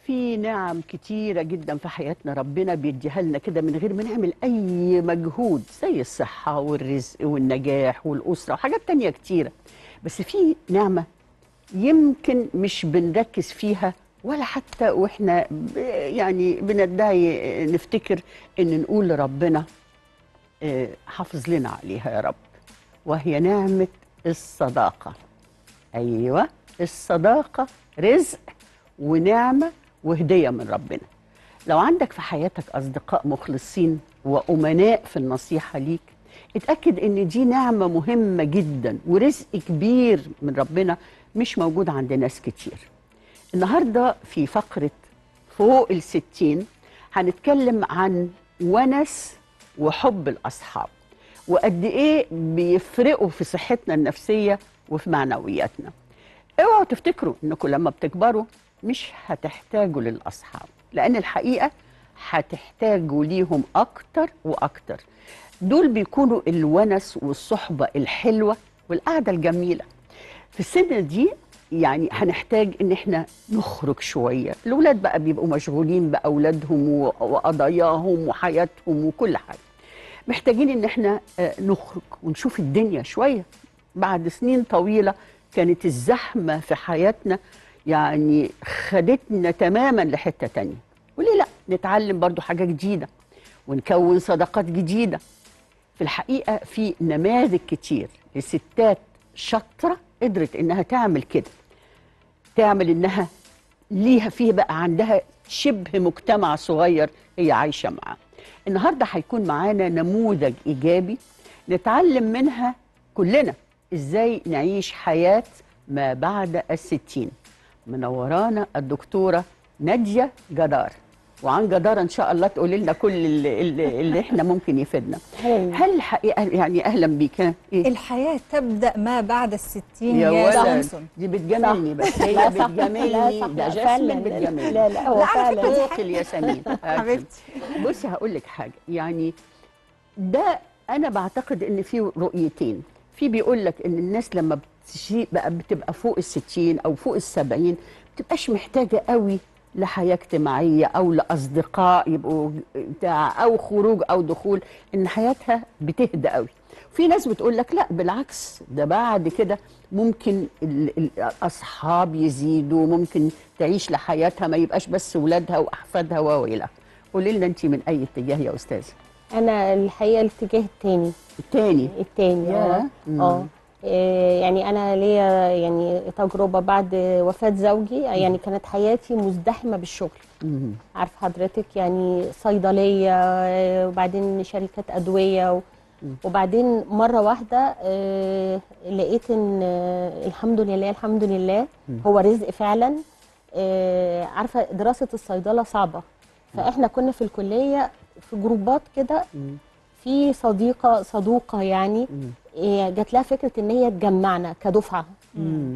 في نعم كتيرة جدا في حياتنا ربنا بيديها لنا كده من غير ما نعمل أي مجهود زي الصحة والرزق والنجاح والأسرة وحاجات تانية كتيرة بس في نعمة يمكن مش بنركز فيها ولا حتى واحنا ب- يعني بندعي نفتكر ان نقول لربنا آه، حافظ لنا عليها يا رب وهي نعمة الصداقة أيوة الصداقة رزق ونعمة وهدية من ربنا لو عندك في حياتك أصدقاء مخلصين وأمناء في النصيحة ليك اتأكد إن دي نعمة مهمة جدا ورزق كبير من ربنا مش موجود عند ناس كتير النهاردة في فقرة فوق الستين هنتكلم عن ونس وحب الأصحاب وقد إيه بيفرقوا في صحتنا النفسية وفي معنوياتنا اوعوا تفتكروا انكم لما بتكبروا مش هتحتاجوا للاصحاب لان الحقيقه هتحتاجوا ليهم اكتر واكتر دول بيكونوا الونس والصحبه الحلوه والقعده الجميله في السن دي يعني هنحتاج ان احنا نخرج شويه الاولاد بقى بيبقوا مشغولين باولادهم و- وقضاياهم وحياتهم وكل حاجه محتاجين ان احنا آه، نخرج ونشوف الدنيا شويه بعد سنين طويله كانت الزحمه في حياتنا يعني خدتنا تماما لحته تانية وليه لا نتعلم برضو حاجه جديده ونكون صداقات جديده في الحقيقه في نماذج كتير لستات شاطره قدرت انها تعمل كده تعمل انها ليها فيه بقى عندها شبه مجتمع صغير هي عايشه معاه النهارده هيكون معانا نموذج ايجابي نتعلم منها كلنا ازاي نعيش حياه ما بعد الستين منورانا الدكتوره ناديه جدار وعن جدارة ان شاء الله تقولي لنا كل اللي, اللي, اللي احنا ممكن يفيدنا هل الحقيقه يعني اهلا بيك ايه الحياة تبدأ ما بعد الستين يا يا, ولد سامسون دي بتجاملني بس هي لا صح، لا بتجاملني صح، ده لا، فعلا، جاسمين لا، بتجاملني لا لا هو لا، على فعلا فكرة فوق الياسمين حبيبتي بصي هقول لك حاجه يعني ده انا بعتقد ان في رؤيتين في بيقول لك ان الناس لما بتشي بقى بتبقى فوق الستين او فوق السبعين بتبقاش محتاجه قوي لحياه اجتماعيه او لاصدقاء يبقوا بتاع او خروج او دخول ان حياتها بتهدى قوي في ناس بتقول لك لا بالعكس ده بعد كده ممكن ال- ال- الاصحاب يزيدوا ممكن تعيش لحياتها ما يبقاش بس ولادها واحفادها والى قولي لنا انت من اي اتجاه يا استاذه انا الحقيقه الاتجاه التاني التاني التاني ياه. اه مم. اه إيه، يعني انا ليا يعني تجربه بعد وفاه زوجي يعني كانت حياتي مزدحمه بالشغل مم. عارف حضرتك يعني صيدليه آه، وبعدين شركات ادويه و- وبعدين مره واحده آه، لقيت ان آه، الحمد لله الحمد لله هو رزق فعلا آه، عارفه دراسه الصيدله صعبه فاحنا كنا في الكليه في جروبات كده مم. في صديقه صدوقه يعني مم. إيه، جات لها فكره ان هي تجمعنا كدفعه مم.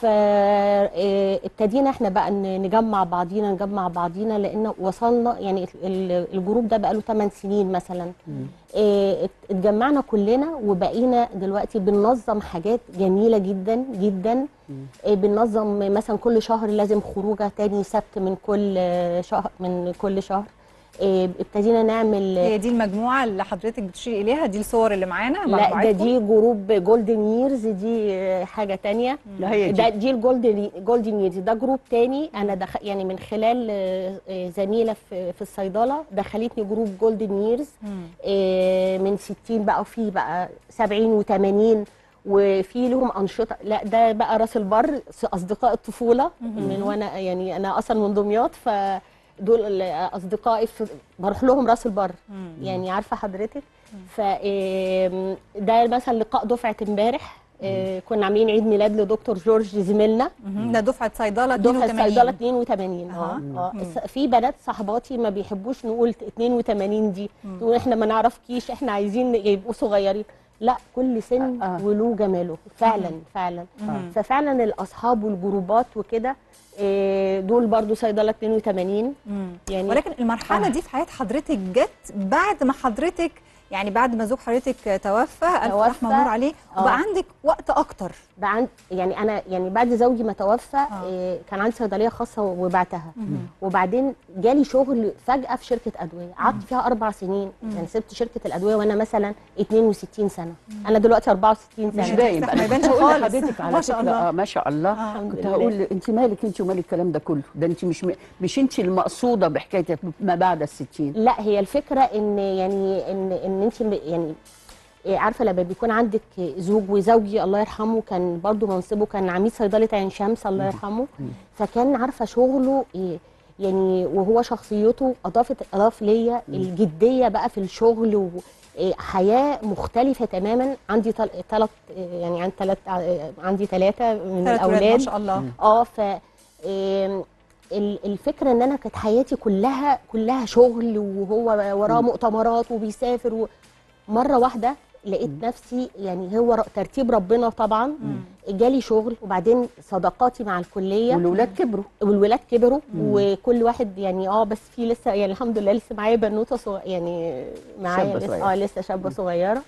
فابتدينا احنا بقى ن- نجمع بعضينا نجمع بعضينا لان وصلنا يعني ال- الجروب ده بقى له 8 سنين مثلا إيه، ات- اتجمعنا كلنا وبقينا دلوقتي بننظم حاجات جميله جدا جدا إيه، بننظم مثلا كل شهر لازم خروجه تاني سبت من كل شهر من كل شهر إيه، ابتدينا نعمل هي دي المجموعة اللي حضرتك بتشيري إليها دي الصور اللي معانا لا ده مجموعتكم؟ دي جروب جولدن ييرز دي آه، حاجه تانية لا هي ده دي دي الجولدن جولدن ييرز ده جروب تاني انا دخ يعني من خلال آه، آه، زميله في في الصيدله دخلتني جروب جولدن ييرز مم. آه، من 60 بقى وفي بقى 70 و80 وفي لهم انشطه لا ده بقى راس البر اصدقاء الطفوله من وانا يعني انا اصلا من دمياط فدول ال- اصدقائي في بروح لهم راس البر مم. يعني عارفه حضرتك ف آم، ده مثلا لقاء دفعه امبارح آه، كنا عاملين عيد ميلاد لدكتور جورج زميلنا مهم. ده دفعة صيدلة دفعه 82. صيدله 82 اه أها. اه مم. س- في بنات صحباتي ما بيحبوش نقول 82 دي تقول احنا ما نعرفكيش احنا عايزين يبقوا صغيرين لا كل سن آه. وله جماله فعلا فعلا مم. ففعلا الاصحاب والجروبات وكده آه، دول برضو صيدله 82 مم. يعني ولكن المرحلة آه. دي في حياة حضرتك جت بعد ما حضرتك يعني بعد ما زوج حضرتك توفى ألف توفى. رحمة ونور عليه آه. وبقى عندك وقت أكتر بقى عند يعني انا يعني بعد زوجي ما توفى آه. إيه كان عندي صيدليه خاصه وبعتها وبعدين جالي شغل فجاه في شركه ادويه قعدت فيها اربع سنين يعني سبت شركه الادويه وانا مثلا 62 سنه انا دلوقتي 64 سنه مش باين صح، بقى ما أنا يبانش كنت هقول خالص. لحضرتك على ما شاء فكرة، الله. اه ما شاء الله آه. الحمد كنت لله. هقول انت مالك انت ومال الكلام ده كله ده انت مش مش انت المقصوده بحكايه ما بعد الستين لا هي الفكره ان يعني ان ان انت م- يعني إيه عارفه لما بيكون عندك زوج وزوجي الله يرحمه كان برضو منصبه كان عميد صيدله عين شمس الله يرحمه فكان عارفه شغله إيه يعني وهو شخصيته اضافت اضاف ليا الجديه بقى في الشغل و إيه حياه مختلفه تماما عندي ثلاث يعني عندي ثلاث عندي ثلاثه من ثلاث ولاد ما الاولاد شاء الله اه ف آم، ال- الفكره ان انا كانت حياتي كلها كلها شغل وهو وراه مؤتمرات وبيسافر و... مره واحده لقيت نفسي يعني هو ر- ترتيب ربنا طبعا جالي شغل وبعدين صداقاتي مع الكليه والولاد كبروا والولاد كبروا وكل واحد يعني اه بس في لسه يعني الحمد لله لسه معايا بنوته صغ... يعني معايا شابة لسه صغيرة. اه لسه شابه صغيره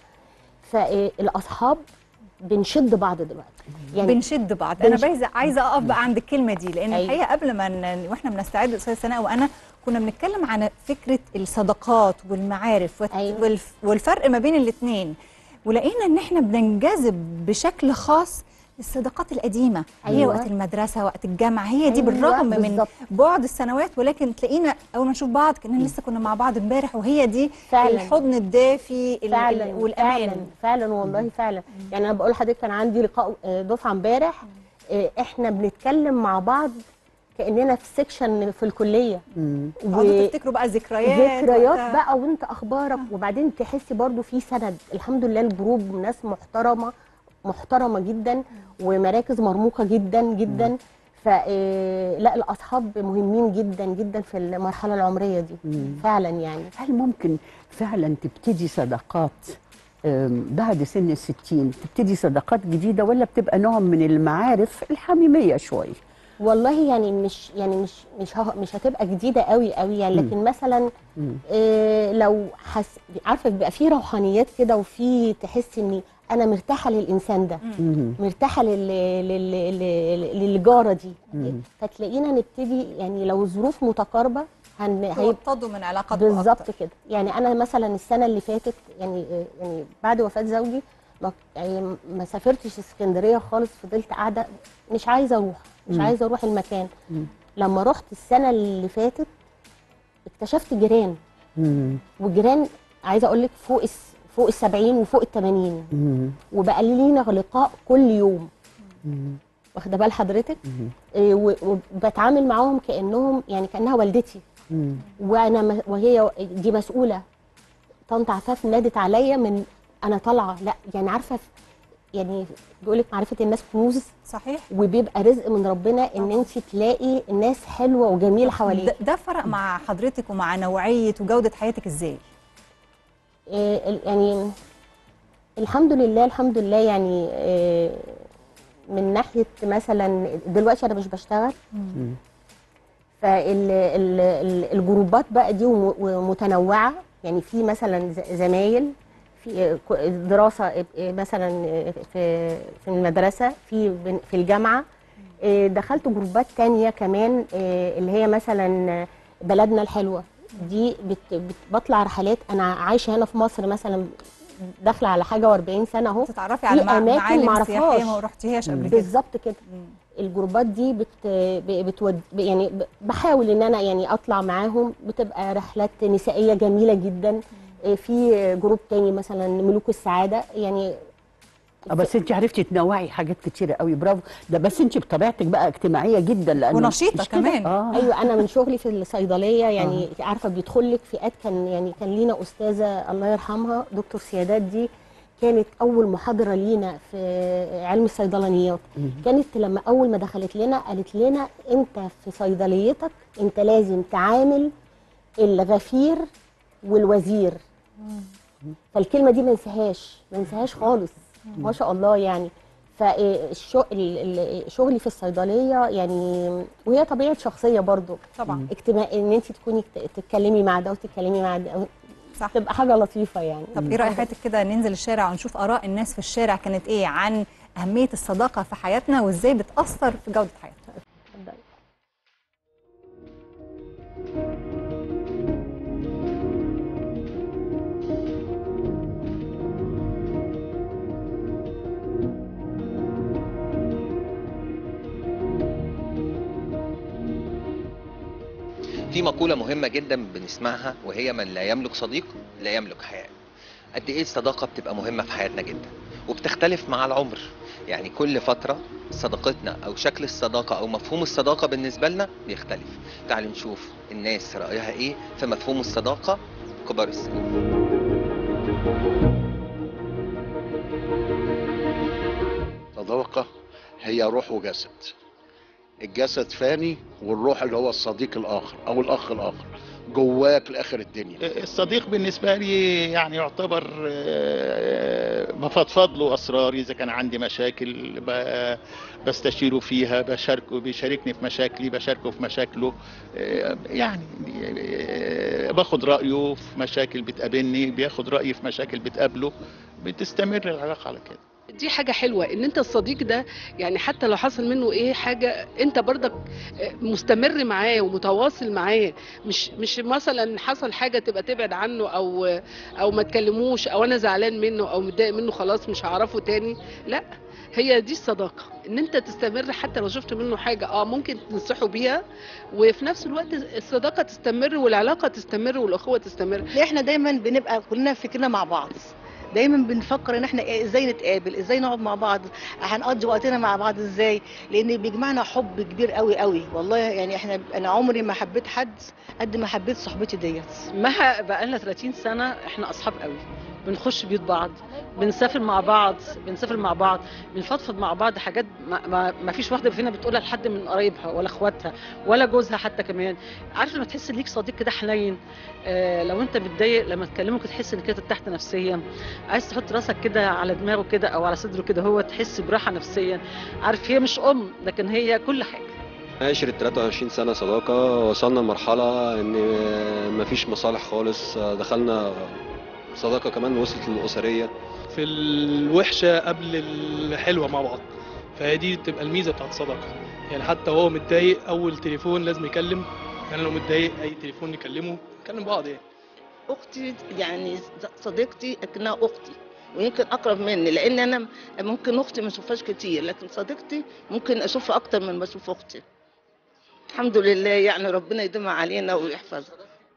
فالاصحاب بنشد بعض دلوقتي يعني بنشد بعض انا بنش- عايزه عايزه اقف بقى عند الكلمه دي لان أيوة. الحقيقه قبل ما ن... واحنا بنستعد استاذ سناء وانا كنا بنتكلم عن فكره الصداقات والمعارف والت... أيوة. والف... والفرق ما بين الاثنين ولقينا ان احنا بننجذب بشكل خاص الصداقات القديمه هي أيوة. وقت المدرسه وقت الجامعه هي دي أيوة، بالرغم من بالظبط. بعد السنوات ولكن تلاقينا اول ما نشوف بعض كاننا لسه كنا مع بعض امبارح وهي دي فعلا. الحضن الدافي ال- فعلا ال- والامان فعلا فعلا والله فعلا يعني انا بقول لحضرتك كان عندي لقاء آه، دفعه امبارح آه، احنا بنتكلم مع بعض كاننا في سيكشن في الكليه تقعدوا تفتكروا بقى ذكريات ذكريات وقتها. بقى وانت اخبارك وبعدين تحسي برضو في سند الحمد لله الجروب ناس محترمه محترمه جدا ومراكز مرموقه جدا جدا ف آه، لا الاصحاب مهمين جدا جدا في المرحله العمريه دي فعلا يعني هل ممكن فعلا تبتدي صداقات أم، بعد سن الستين تبتدي صداقات جديدة ولا بتبقى نوع من المعارف الحميمية شوي والله يعني مش يعني مش مش ه- مش هتبقى جديده قوي قوي يعني لكن مثلا إيه لو حس عارفه بيبقى في روحانيات كده وفي تحس اني انا مرتاحه للانسان ده مرتاحه لل... لل... لل... للجاره دي فتلاقينا نبتدي يعني لو الظروف متقاربه هن... هيبقى توطدوا من علاقاتكم أكتر. بالظبط كده يعني انا مثلا السنه اللي فاتت يعني يعني بعد وفاه زوجي ما يعني ما سافرتش اسكندريه خالص فضلت قاعده مش عايزه اروح مش عايزه اروح المكان لما رحت السنه اللي فاتت اكتشفت جيران وجيران عايزه اقول لك فوق الس... فوق ال 70 وفوق ال 80 وبقى لينا لقاء كل يوم واخده بال حضرتك إيه و- وبتعامل معاهم كانهم يعني كانها والدتي وانا م- وهي دي مسؤوله طنط عفاف نادت عليا من انا طالعه لا يعني عارفه يعني بيقول لك معرفه الناس كنوز صحيح وبيبقى رزق من ربنا ان انت تلاقي ناس حلوه وجميله حواليك ده, ده فرق مع حضرتك ومع نوعيه وجوده حياتك ازاي إيه ال- يعني الحمد لله الحمد لله يعني إيه من ناحيه مثلا دلوقتي انا مش بشتغل فالجروبات بقى دي وم- ومتنوعه يعني في مثلا ز- زمايل في ك- دراسه إيه مثلا في في المدرسه في بن- في الجامعه إيه دخلت جروبات تانية كمان إيه اللي هي مثلا بلدنا الحلوه دي بت بت بطلع رحلات انا عايشه هنا في مصر مثلا داخله على حاجه و40 سنه اهو تتعرفي على في مع- أماكن معالم معرفهاش. سياحيه ما رحتيهاش قبل كده بالظبط كده الجروبات دي بت ب- بتود ب- يعني ب- بحاول ان انا يعني اطلع معاهم بتبقى رحلات نسائيه جميله جدا إيه، في جروب تاني مثلا ملوك السعاده يعني اه بس انت عرفتي تنوعي حاجات كتيرة قوي برافو ده بس انت بطبيعتك بقى اجتماعية جدا لأنه ونشيطة مش كده؟ كمان. اه ايوه انا من شغلي في الصيدليه يعني عارفه بيدخل لك فئات كان يعني كان لينا استاذه الله يرحمها دكتور سيادات دي كانت اول محاضره لينا في علم الصيدلانيات كانت لما اول ما دخلت لنا قالت لنا انت في صيدليتك انت لازم تعامل الغفير والوزير فالكلمه دي ما ننساهاش ما ننساهاش خالص ما شاء الله يعني فشغلي في الصيدليه يعني وهي طبيعه شخصيه برضو طبعا اجتماع ان انت تكوني تت- تتكلمي مع ده وتتكلمي مع ده صح تبقى حاجه لطيفه يعني طب ايه راي حضرتك كده ننزل الشارع ونشوف اراء الناس في الشارع كانت ايه عن اهميه الصداقه في حياتنا وازاي بتاثر في جوده حياتنا اتفضلي. في مقولة مهمة جدا بنسمعها وهي من لا يملك صديق لا يملك حياة قد ايه الصداقة بتبقى مهمة في حياتنا جدا وبتختلف مع العمر يعني كل فترة صداقتنا او شكل الصداقة او مفهوم الصداقة بالنسبة لنا بيختلف تعالوا نشوف الناس رأيها ايه في مفهوم الصداقة كبار السن صداقة هي روح وجسد الجسد فاني والروح اللي هو الصديق الآخر أو الأخ الآخر جواك لآخر الدنيا الصديق بالنسبة لي يعني يعتبر آه، بفضفض له أسراري إذا كان عندي مشاكل ب- بستشيره فيها بشاركه بيشاركني في مشاكلي بشاركه في مشاكله آه، يعني آه، باخد رأيه في مشاكل بتقابلني بياخد رأيي في مشاكل بتقابله بتستمر العلاقة على كده دي حاجة حلوة ان انت الصديق ده يعني حتى لو حصل منه ايه حاجة انت برضك مستمر معاه ومتواصل معاه مش مش مثلا حصل حاجة تبقى تبعد عنه او او ما تكلموش او انا زعلان منه او متضايق منه خلاص مش هعرفه تاني لا هي دي الصداقة ان انت تستمر حتى لو شفت منه حاجة اه ممكن تنصحه بيها وفي نفس الوقت الصداقة تستمر والعلاقة تستمر والاخوة تستمر احنا دايما بنبقى كلنا فكرنا مع بعض دايما بنفكر ان احنا إيه- ازاي نتقابل ازاي نقعد مع بعض هنقضي وقتنا مع بعض ازاي لان بيجمعنا حب كبير قوي قوي والله يعني احنا انا عمري ما حبيت حد قد ما حبيت صحبتي ديت مها بقالنا 30 سنة احنا أصحاب قوي بنخش بيوت بعض بنسافر مع بعض بنسافر مع بعض بنفضفض مع بعض حاجات ما, ما, ما فيش واحدة فينا بتقولها لحد من قرايبها ولا اخواتها ولا جوزها حتى كمان عارف لما تحس إن ليك صديق كده حنين آه لو انت متضايق لما تكلمه كده تحس انك كده ارتحت نفسيا عايز تحط راسك كده على دماغه كده او على صدره كده هو تحس براحة نفسيا عارف هي مش ام لكن هي كل حاجة عشرة 23 سنة صداقة وصلنا لمرحلة إن مفيش مصالح خالص دخلنا صداقة كمان وصلت للأسرية في الوحشه قبل الحلوه مع بعض فهي دي بتبقى الميزه بتاعت الصداقه يعني حتى وهو متضايق اول تليفون لازم يكلم انا لو متضايق اي تليفون نكلمه نكلم بعض يعني اختي يعني صديقتي اكنها اختي ويمكن اقرب مني لان انا ممكن اختي ما اشوفهاش كتير لكن صديقتي ممكن اشوفها اكتر من ما اشوف اختي الحمد لله يعني ربنا يديمها علينا ويحفظها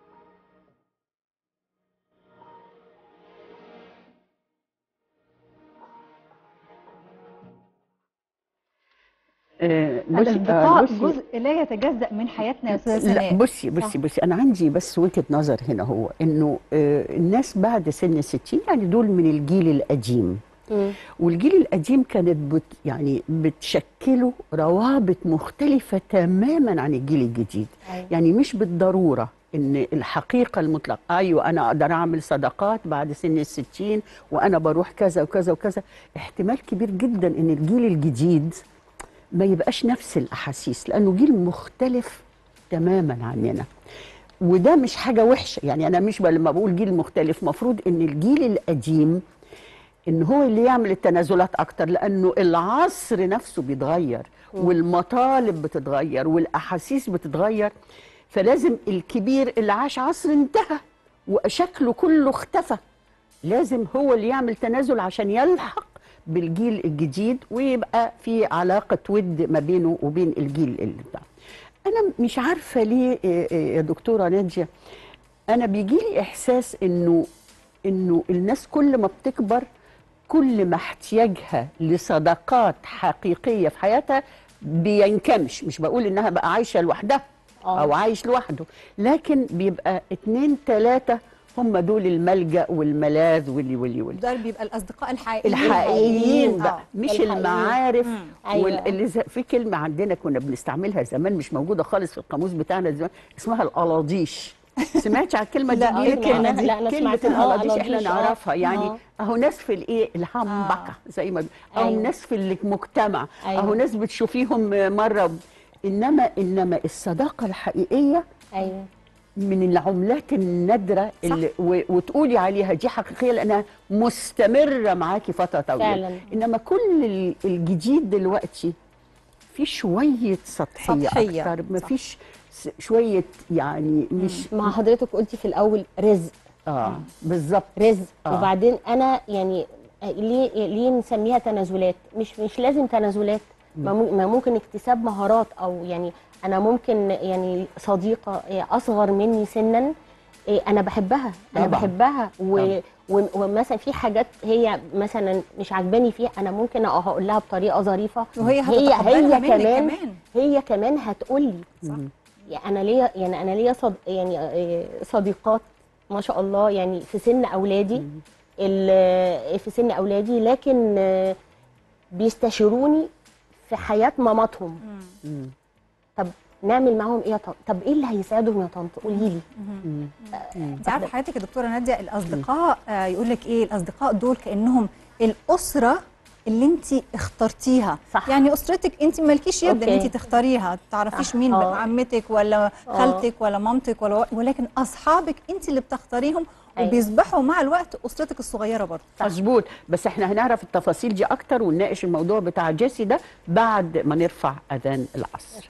آه، بصي- آه، الاصدقاء بصي- جزء لا يتجزا من حياتنا يا استاذه لا سناء بصي بصي بصي انا عندي بس وجهه نظر هنا هو انه آه، الناس بعد سن 60 يعني دول من الجيل القديم والجيل القديم كانت بت يعني بتشكلوا روابط مختلفة تماما عن الجيل الجديد أيوة. يعني مش بالضرورة ان الحقيقة المطلقة ايوه انا اقدر اعمل صداقات بعد سن الستين وانا بروح كذا وكذا وكذا احتمال كبير جدا ان الجيل الجديد ما يبقاش نفس الاحاسيس لانه جيل مختلف تماما عننا وده مش حاجه وحشه يعني انا مش ب- لما بقول جيل مختلف مفروض ان الجيل القديم ان هو اللي يعمل التنازلات اكتر لانه العصر نفسه بيتغير والمطالب بتتغير والاحاسيس بتتغير فلازم الكبير اللي عاش عصر انتهى وشكله كله اختفى لازم هو اللي يعمل تنازل عشان يلحق بالجيل الجديد ويبقى في علاقة ود ما بينه وبين الجيل اللي بتاع أنا مش عارفة ليه إيه إيه يا دكتورة نادية أنا بيجي لي إحساس إنه إنه الناس كل ما بتكبر كل ما احتياجها لصداقات حقيقية في حياتها بينكمش مش بقول إنها بقى عايشة لوحدها آه. أو عايش لوحده لكن بيبقى اتنين تلاتة هم دول الملجأ والملاذ واللي واللي واللي ده بيبقى الاصدقاء الحقيقيين الحقيقيين آه. بقى مش الحقيقيين. المعارف مم. أيوة. واللي ز- في كلمه عندنا كنا بنستعملها زمان مش موجوده خالص في القاموس بتاعنا زمان اسمها القلاضيش سمعتي على الكلمه دي لا، قبل إيه كده؟ الكلمة دي؟ لا، أنا كلمه سمعتها. آه، القلاضيش احنا قلاضيش، آه. نعرفها يعني آه. اهو ناس في الايه الهمبكه زي ما بي- او أيوة. ناس في المجتمع أيوة. اهو ناس بتشوفيهم مره انما انما الصداقه الحقيقيه ايوه من العملات النادره اللي و- وتقولي عليها دي حقيقيه لانها مستمره معاكي فتره طويله فعلا. انما كل ال- الجديد دلوقتي في شويه سطحيه, سطحية، اكتر ما صح. فيش س- شويه يعني مش مع حضرتك قلتي في الاول رزق اه بالظبط رزق آه. وبعدين انا يعني ليه ليه نسميها تنازلات مش مش لازم تنازلات ما مم- ما ممكن اكتساب مهارات او يعني انا ممكن يعني صديقه اصغر مني سنا إيه، انا بحبها انا طبعاً. بحبها و طبعاً. و- ومثلا في حاجات هي مثلا مش عاجباني فيها انا ممكن اقول لها بطريقه ظريفه وهي هي هتتقبلها هي منك كمان كمان. هي كمان هتقول لي صح يعني انا ليا يعني انا ليا صد يعني آه، صديقات ما شاء الله يعني في سن اولادي ال- في سن اولادي لكن آه، بيستشيروني في حياه ماماتهم مم. طب نعمل معاهم ايه يا طنط طب ايه اللي هيساعدهم يا طنط قولي لي مم. انت عارفه حياتك يا دكتوره ناديه الاصدقاء آه يقول لك ايه الاصدقاء دول كانهم الاسره اللي انت اخترتيها صح. يعني اسرتك انت مالكيش يد ان أوكي. انت تختاريها تعرفيش صح. مين آه. عمتك ولا آه. خالتك ولا مامتك ولا ولكن اصحابك انت اللي بتختاريهم أيوة. وبيصبحوا مع الوقت اسرتك الصغيره برضه مظبوط بس احنا هنعرف التفاصيل دي اكتر ونناقش الموضوع بتاع جيسي ده بعد ما نرفع اذان العصر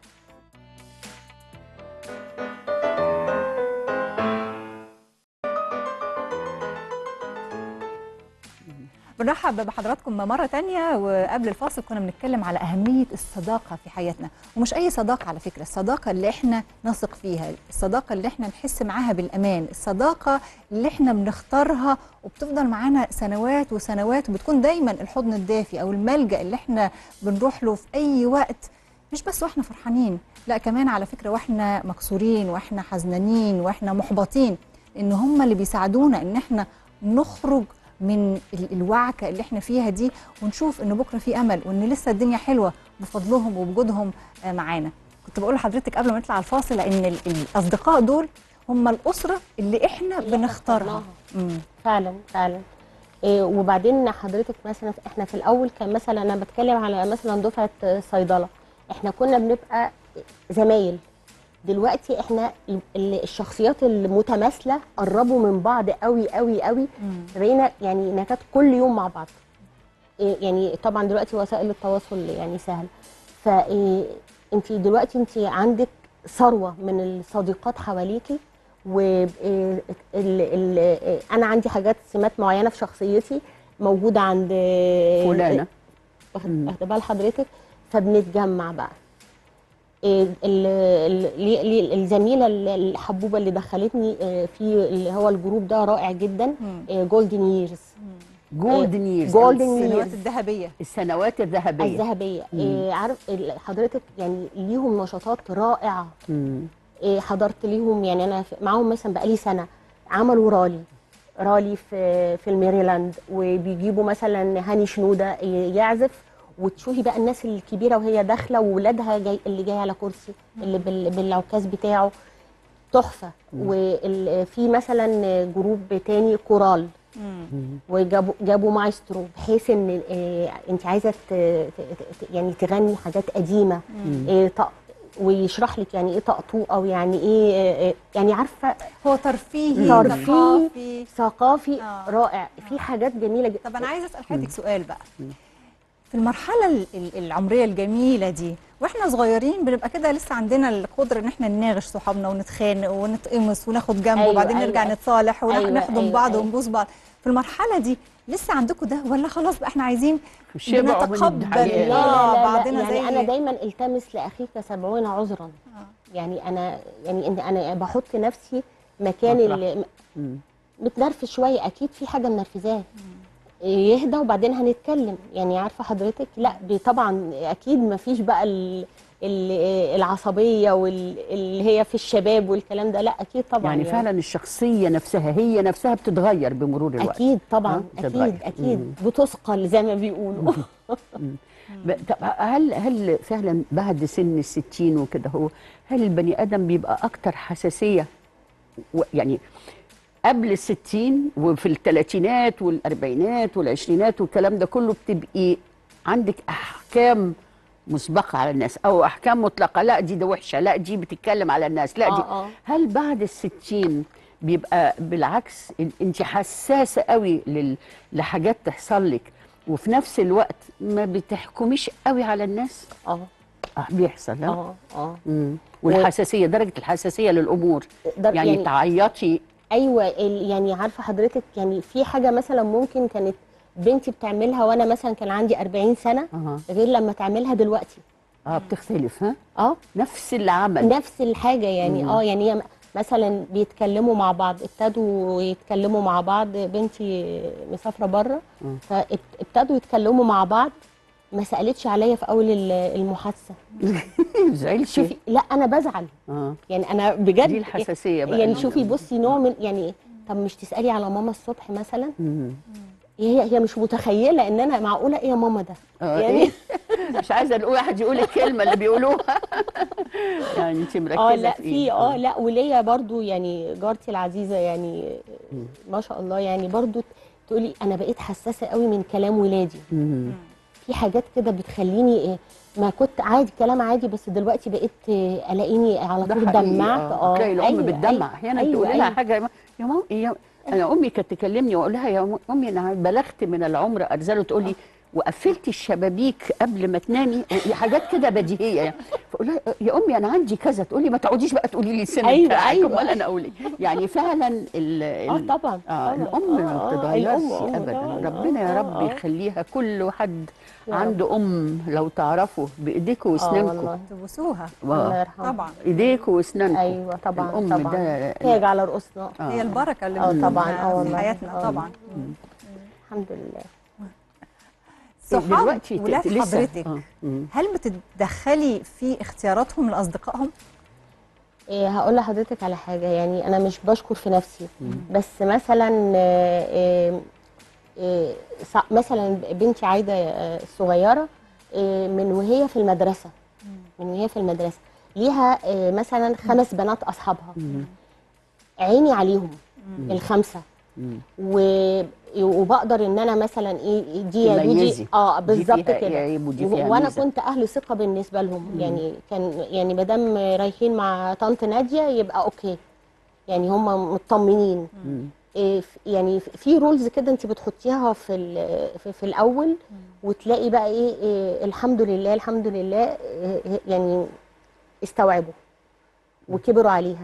بنرحب بحضراتكم مرة تانية وقبل الفاصل كنا بنتكلم على أهمية الصداقة في حياتنا ومش أي صداقة على فكرة الصداقة اللي احنا نثق فيها الصداقة اللي احنا نحس معاها بالأمان الصداقة اللي احنا بنختارها وبتفضل معانا سنوات وسنوات وبتكون دايما الحضن الدافي أو الملجأ اللي احنا بنروح له في أي وقت مش بس واحنا فرحانين لا كمان على فكرة واحنا مكسورين واحنا حزنانين واحنا محبطين ان هم اللي بيساعدونا ان احنا نخرج من ال- الوعكه اللي احنا فيها دي ونشوف ان بكره في امل وان لسه الدنيا حلوه بفضلهم وبوجودهم آه، معانا كنت بقول لحضرتك قبل ما نطلع على الفاصل لان ال- الاصدقاء دول هم الاسره اللي احنا اللي بنختارها اخترناها. مم. فعلا فعلا إيه وبعدين حضرتك مثلا احنا في الاول كان مثلا انا بتكلم على مثلا دفعه صيدله احنا كنا بنبقى زمايل دلوقتي احنا ال- ال- الشخصيات المتماثله قربوا من بعض قوي قوي قوي مم. بقينا يعني نكاد كل يوم مع بعض إيه يعني طبعا دلوقتي وسائل التواصل يعني سهل فانت دلوقتي انت عندك ثروه من الصديقات حواليكي و ال- ال- انا عندي حاجات سمات معينه في شخصيتي موجوده عند فلانه واخد- واخده بال حضرتك فبنتجمع بقى إيه ال- ال- لي- لي- الزميله ال- الحبوبه اللي دخلتني آه، في اللي هو الجروب ده رائع جدا مم. جولدن ييرز جولدن ييرز Golden السنوات years. الذهبيه السنوات الذهبيه الذهبيه مم. إيه عارف ال- حضرتك يعني ليهم نشاطات رائعه مم. إيه حضرت ليهم يعني انا في- معاهم مثلا بقالي سنه عملوا رالي رالي في في الميريلاند وبيجيبوا مثلا هاني شنوده ي- يعزف وتشوفي بقى الناس الكبيره وهي داخله وولادها جاي اللي جاي على كرسي اللي بال- بالعكاز بتاعه تحفه وفي مثلا جروب تاني كورال مم. وجابوا جابوا مايسترو بحيث ان آه انت عايزه ت- ت- ت- يعني تغني حاجات قديمه آه طق- ويشرح لك يعني ايه طقطوقه ويعني ايه آه، آه، يعني عارفه هو ترفيهي ترفيه. ثقافي ثقافي آه. رائع في حاجات جميله جدا طب انا عايزه اسال حضرتك سؤال بقى في المرحله ال- ال- العمريه الجميله دي واحنا صغيرين بنبقى كده لسه عندنا القدره ان احنا نناغش صحابنا ونتخانق ونتقمص وناخد جنب أيوة، وبعدين أيوة، نرجع أيوة. نتصالح أيوة، ونحضن أيوة، بعض أيوة. ونبوس بعض في المرحله دي لسه عندكم ده ولا خلاص بقى احنا عايزين شبعوا من بنتقبل الحياة. لا آه، لا لا, لا بعضنا يعني زي انا دايما التمس لاخيك سبعون عذرا آه. يعني انا يعني إن انا بحط نفسي مكان مطرح. اللي مم. متنرفز شويه اكيد في حاجه منرفزاه يهدى وبعدين هنتكلم يعني عارفه حضرتك لا ب- طبعا اكيد ما فيش بقى ال ال العصبيه واللي هي في الشباب والكلام ده لا اكيد طبعا يعني فعلا الشخصيه نفسها هي نفسها بتتغير بمرور الوقت اكيد طبعا آه، بتتغير. اكيد اكيد مم. بتثقل زي ما بيقولوا ب- طب هل هل فعلا بعد سن الستين وكده هو هل البني ادم بيبقى اكتر حساسيه و- يعني قبل الستين وفي الثلاثينات والاربعينات والعشرينات والكلام ده كله بتبقي عندك احكام مسبقه على الناس او احكام مطلقه لا دي ده وحشه لا دي بتتكلم على الناس لا دي آه، آه. هل بعد الستين بيبقى بالعكس ال- انت حساسه قوي لل... لحاجات تحصل لك وفي نفس الوقت ما بتحكميش قوي على الناس اه اه بيحصل ها اه اه مم. والحساسيه درجه الحساسيه للامور در- يعني, يعني- تعيطي ايوه ال- يعني عارفه حضرتك يعني في حاجه مثلا ممكن كانت بنتي بتعملها وانا مثلا كان عندي 40 سنه اه غير لما تعملها دلوقتي اه بتختلف ها اه نفس العمل نفس الحاجه يعني مم. اه يعني هي م- مثلا بيتكلموا مع بعض ابتدوا يتكلموا مع بعض بنتي مسافره بره مم. فابتدوا يتكلموا مع بعض ما سالتش عليا في اول ال- المحادثه زعلتي شوفي لا انا بزعل اه يعني انا بجد دي الحساسيه بقى يعني اللي- شوفي بصي نوع من يعني طب مش تسالي على ماما الصبح مثلا مم. هي هي مش متخيله ان انا معقوله ايه يا ماما ده آه يعني إيه؟ مش عايزه اقول واحد يقول الكلمه اللي بيقولوها يعني انت مركزه اه لا في في إيه؟ اه لا وليا برضو يعني جارتي العزيزه يعني ما شاء الله يعني برضو تقولي انا بقيت حساسه قوي من كلام ولادي مم. في حاجات كده بتخليني إيه ما كنت عادي كلام عادي بس دلوقتي بقيت إيه الاقيني على ده طول حقيقي، دمعت اه تلاقي الام أيوة، بتدمع أيوة، احيانا أيوة، تقولي لها أيوة. حاجه يا ماما يا ماما يا انا امي كانت تكلمني واقول لها يا م- امي انا بلغت من العمر ارزله تقول لي وقفلتي الشبابيك قبل ما تنامي حاجات كده بديهيه يعني فاقول لها يا امي انا عندي كذا تقول لي ما تقعديش بقى تقولي لي السن أيوة، بتاعك أيوة. امال انا اقول إيه؟ يعني فعلا ال اه ال- طبعا اه طبعاً. الام ما آه، آه، بتتغيرش الأم، آه، ابدا طبعاً. ربنا يا آه، رب آه. يخليها كل حد يا رب. عنده ام لو تعرفوا بايديكم اه واسنانكم والله تبوسوها الله آه. يرحمها طبعا ايديكم واسنانكم ايوه طبعا الام طبعا ده تاج على رؤوسنا آه. هي البركه اللي اه بنشوفها طبعا اه في والله حياتنا آه. طبعا الحمد لله صحاب دلوقتي ت- ولاد لسه- حضرتك آه. مم. هل بتتدخلي في اختياراتهم لاصدقائهم؟ إيه هقول لحضرتك على حاجه يعني انا مش بشكر في نفسي بس مثلا آه، آه، آه، ص- مثلا بنتي عايده آه، الصغيره آه، من وهي في المدرسه من وهي في المدرسه ليها آه، مثلا خمس بنات اصحابها مم. عيني عليهم الخمسه مم. و- وبقدر ان انا مثلا ايه دي يا دودي تميزي. اه دي بالظبط فيها كده عيب ودي و- فيها وانا ميزة. كنت اهل ثقه بالنسبه لهم يعني كان يعني ما دام رايحين مع طنط ناديه يبقى اوكي يعني هم مطمنين مم. إيه ف- يعني ف- في رولز كده انت بتحطيها في ال- في, في الاول وتلاقي بقى ايه, إيه الحمد لله الحمد لله إيه يعني استوعبوا وكبروا عليها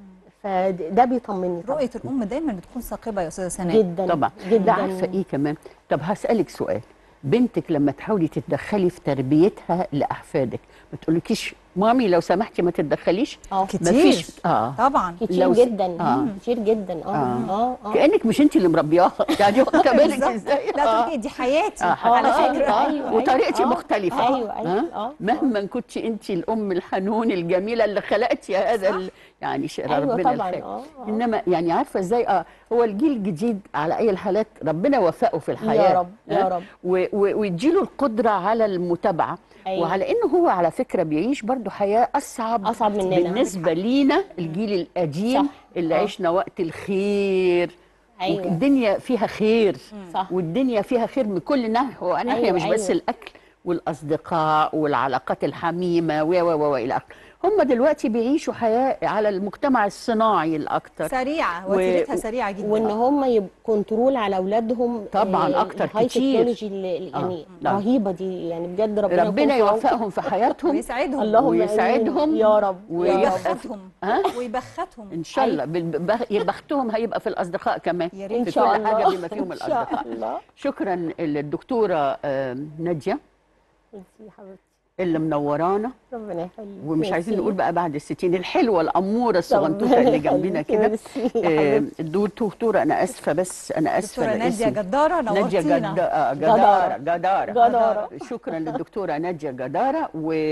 فده بيطمني طبعا رؤيه الام دايما بتكون ثاقبه يا استاذه سناء جدا طبعا جدا ده عارفه ايه كمان طب هسالك سؤال بنتك لما تحاولي تتدخلي في تربيتها لاحفادك ما تقولكيش مامي لو سمحتي ما تتدخليش اه كتير مفيش اه طبعا كتير لو س- جدا آه. كتير جدا اه آه. اه اه كانك مش انت اللي مربياها يعني واخده بالك بالظبط. ازاي لا آه. تقولي دي حياتي آه، على آه، فكره آه، أيوة، وطريقتي أيوة، آه. مختلفة أيوة، أيوة، ها؟ آه، مهما كنت انت الام الحنون الجميله اللي خلقتي هذا ال... يعني شيء ايوه ربنا طبعا الخير اه آه. انما يعني عارفه ازاي اه هو الجيل الجديد على اي الحالات ربنا وفقه في الحياه يا رب يا ها؟ رب و- و- ويديله القدره على المتابعه أيوة. وعلى انه هو على فكره بيعيش برضو حياه اصعب أصعب مننا. بالنسبه لينا الجيل القديم صح. اللي آه. عشنا وقت الخير أيوة. والدنيا فيها خير صح والدنيا فيها خير من كل ناحيه وناحيه أيوة، مش بس أيوة. الاكل والاصدقاء والعلاقات الحميمه و و و والى اخره هم دلوقتي بيعيشوا حياه على المجتمع الصناعي الاكثر سريعه و- وتيرتها سريعه جدا وان هم يبقوا كنترول على اولادهم طبعاً آه، أكتر الهاي كتير. تكنولوجي اللي اللي آه، يعني نعم. رهيبه دي يعني بجد ربنا ربنا يكون في يوفقهم في حياتهم ويسعدهم اللهم ويسعدهم آمين. يا رب و- يا رب ويبختهم ها ويبختهم ان شاء الله بال- بخ- بختهم هيبقى في الاصدقاء كمان يا في ريت. ان شاء كل الله حاجه بما فيهم ان شاء الاصدقاء الله شكرا للدكتوره آه، ناديه ميرسي يا حبيبتي اللي منورانا ربنا يخليك ومش عايزين ميرسي. نقول بقى بعد الستين الحلوه الاموره الصغنطوطه ربنا اللي جنبنا يخليك. كده ميرسي يا آه، حبيبتي. الدكتوره انا اسفه بس انا اسفه دكتوره ناديه لاسمي. جداره ناديه جد... نورتينا آه، جداره جداره جدارة. شكرا للدكتوره ناديه جداره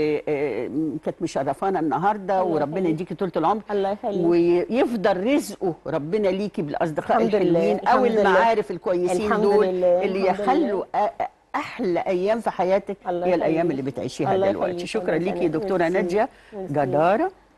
وكانت مشرفانا النهارده الله وربنا يخليك. يديكي طول العمر الله يخليك ويفضل رزقه ربنا ليكي بالاصدقاء الحمد لله، الحلوين او الحمد لله. المعارف الكويسين الحمد دول لله، اللي الحمد يخلوا أ- احلى ايام في حياتك الله هي الايام يخليك. اللي بتعيشيها الله دلوقتي يخليك. شكرا الله ليكي يخليك. دكتوره ميرسي. ناديه ميرسي. جداره